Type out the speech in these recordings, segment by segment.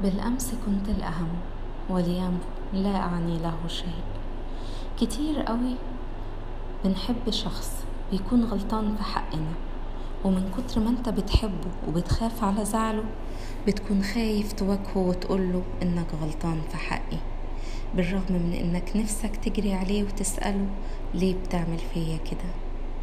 بالأمس كنت الأهم واليوم لا أعني له شيء كتير قوي بنحب شخص بيكون غلطان في حقنا ومن كتر ما انت بتحبه وبتخاف على زعله بتكون خايف تواجهه وتقوله انك غلطان في حقي بالرغم من انك نفسك تجري عليه وتسأله ليه بتعمل فيا كده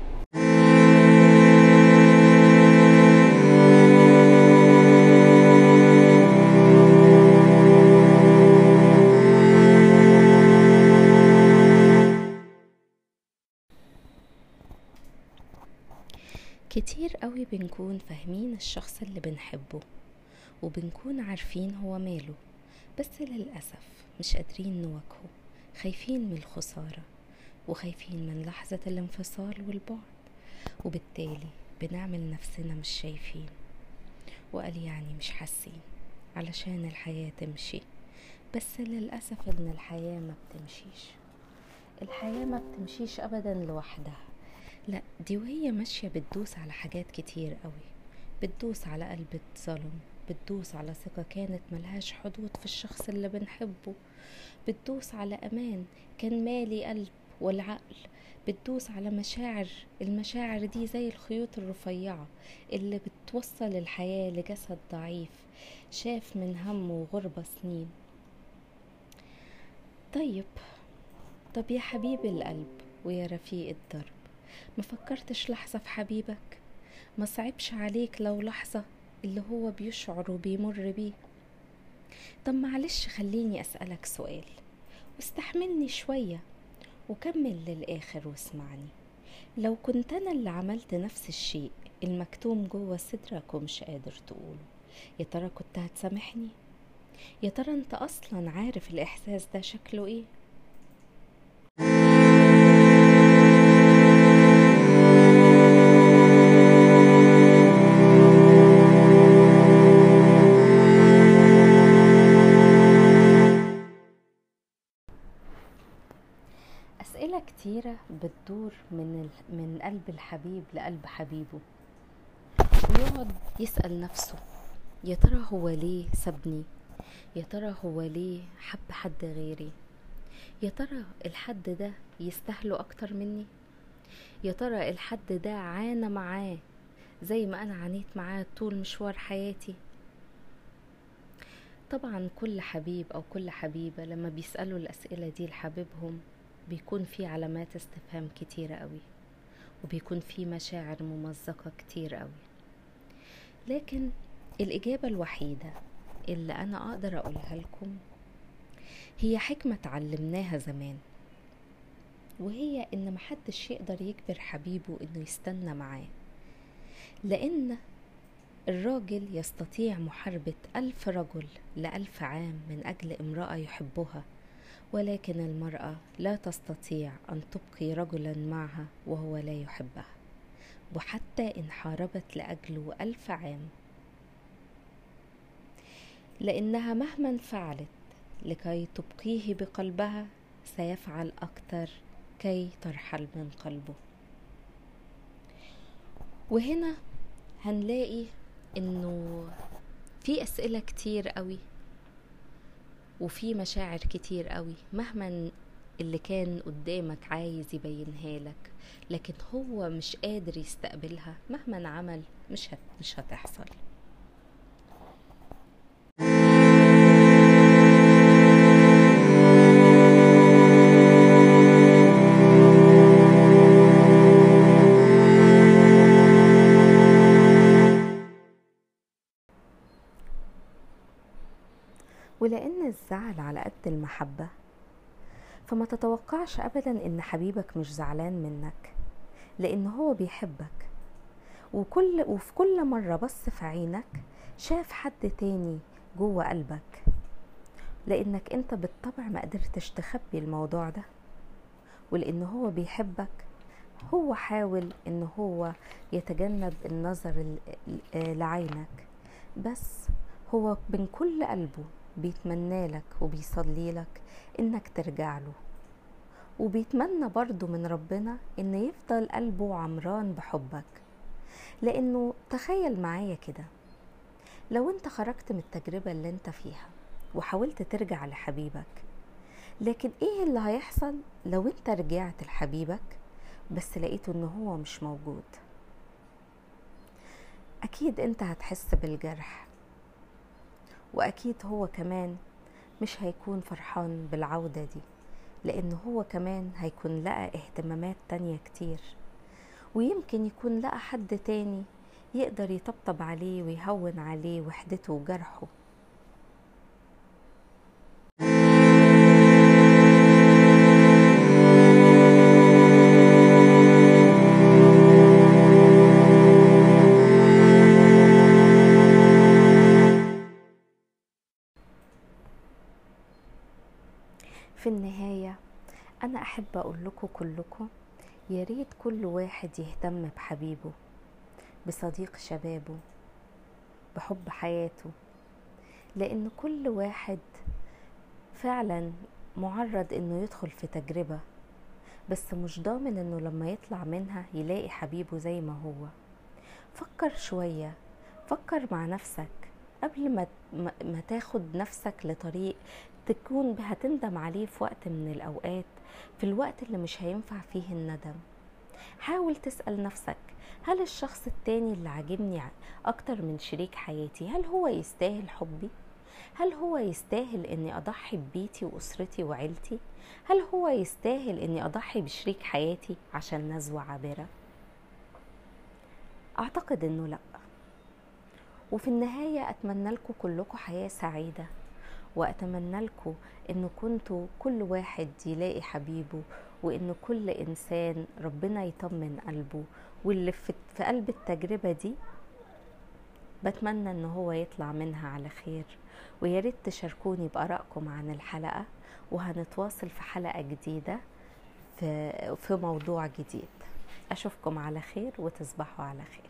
كتير قوي بنكون فاهمين الشخص اللي بنحبه وبنكون عارفين هو ماله بس للأسف مش قادرين نواجهه خايفين من الخسارة وخايفين من لحظة الانفصال والبعد وبالتالي بنعمل نفسنا مش شايفين وقال يعني مش حاسين علشان الحياة تمشي بس للأسف ان الحياة ما بتمشيش الحياة ما بتمشيش أبدا لوحدها لا دي وهي ماشية بتدوس على حاجات كتير قوي بتدوس على قلب اتظلم بتدوس على ثقة كانت ملهاش حدود في الشخص اللي بنحبه بتدوس على أمان كان مالي قلب والعقل بتدوس على مشاعر المشاعر دي زي الخيوط الرفيعة اللي بتوصل الحياة لجسد ضعيف شاف من هم وغربة سنين طيب طب يا حبيب القلب ويا رفيق الدرب ما فكرتش لحظة في حبيبك ما صعبش عليك لو لحظة اللي هو بيشعر وبيمر بيه طب معلش خليني أسألك سؤال واستحملني شوية وكمل للآخر واسمعني لو كنت أنا اللي عملت نفس الشيء المكتوم جوه صدرك ومش قادر تقوله يا ترى كنت هتسامحني يا ترى انت اصلا عارف الاحساس ده شكله ايه أسئلة كتيرة بتدور من ال... من قلب الحبيب لقلب حبيبه ويقعد يسأل نفسه يا ترى هو ليه سابني يا ترى هو ليه حب حد غيري يا ترى الحد ده يستاهله أكتر مني يا ترى الحد ده عانى معاه زي ما أنا عانيت معاه طول مشوار حياتي طبعا كل حبيب أو كل حبيبة لما بيسألوا الأسئلة دي لحبيبهم بيكون في علامات استفهام كتيرة قوي وبيكون في مشاعر ممزقة كتير قوي لكن الإجابة الوحيدة اللي أنا أقدر أقولها لكم هي حكمة اتعلمناها زمان وهي إن محدش يقدر يجبر حبيبه إنه يستنى معاه لأن الراجل يستطيع محاربة ألف رجل لألف عام من أجل امرأة يحبها ولكن المرأة لا تستطيع أن تبقي رجلا معها وهو لا يحبها وحتى إن حاربت لأجله ألف عام لأنها مهما فعلت لكي تبقيه بقلبها سيفعل أكثر كي ترحل من قلبه وهنا هنلاقي انه في اسئله كتير قوي وفي مشاعر كتير قوي مهما اللي كان قدامك عايز يبينها لك لكن هو مش قادر يستقبلها مهما عمل مش هت مش هتحصل ولأن الزعل على قد المحبة فما تتوقعش أبدا إن حبيبك مش زعلان منك لأن هو بيحبك وكل وفي كل مرة بص في عينك شاف حد تاني جوه قلبك لأنك أنت بالطبع ما قدرتش تخبي الموضوع ده ولأن هو بيحبك هو حاول إن هو يتجنب النظر لعينك بس هو من كل قلبه بيتمنى لك وبيصلي لك انك ترجع له وبيتمنى برضو من ربنا ان يفضل قلبه عمران بحبك لانه تخيل معايا كده لو انت خرجت من التجربة اللي انت فيها وحاولت ترجع لحبيبك لكن ايه اللي هيحصل لو انت رجعت لحبيبك بس لقيته ان هو مش موجود اكيد انت هتحس بالجرح واكيد هو كمان مش هيكون فرحان بالعودة دي لان هو كمان هيكون لقى اهتمامات تانية كتير ويمكن يكون لقى حد تاني يقدر يطبطب عليه ويهون عليه وحدته وجرحه في النهاية أنا أحب أقول لكم كلكم يا ريت كل واحد يهتم بحبيبه بصديق شبابه بحب حياته لأن كل واحد فعلا معرض إنه يدخل في تجربة بس مش ضامن إنه لما يطلع منها يلاقي حبيبه زي ما هو فكر شوية فكر مع نفسك قبل ما ما تاخد نفسك لطريق تكون هتندم عليه في وقت من الأوقات في الوقت اللي مش هينفع فيه الندم حاول تسأل نفسك هل الشخص التاني اللي عاجبني أكتر من شريك حياتي هل هو يستاهل حبي؟ هل هو يستاهل اني اضحي ببيتي واسرتي وعيلتي هل هو يستاهل اني اضحي بشريك حياتي عشان نزوة عابرة اعتقد انه لا وفي النهاية اتمنى لكم كلكم حياة سعيدة واتمنى لكم ان كنتوا كل واحد يلاقي حبيبه وان كل انسان ربنا يطمن قلبه واللي في قلب التجربة دي بتمنى ان هو يطلع منها على خير ويا ريت تشاركوني بارائكم عن الحلقة وهنتواصل في حلقة جديدة في, في موضوع جديد اشوفكم على خير وتصبحوا على خير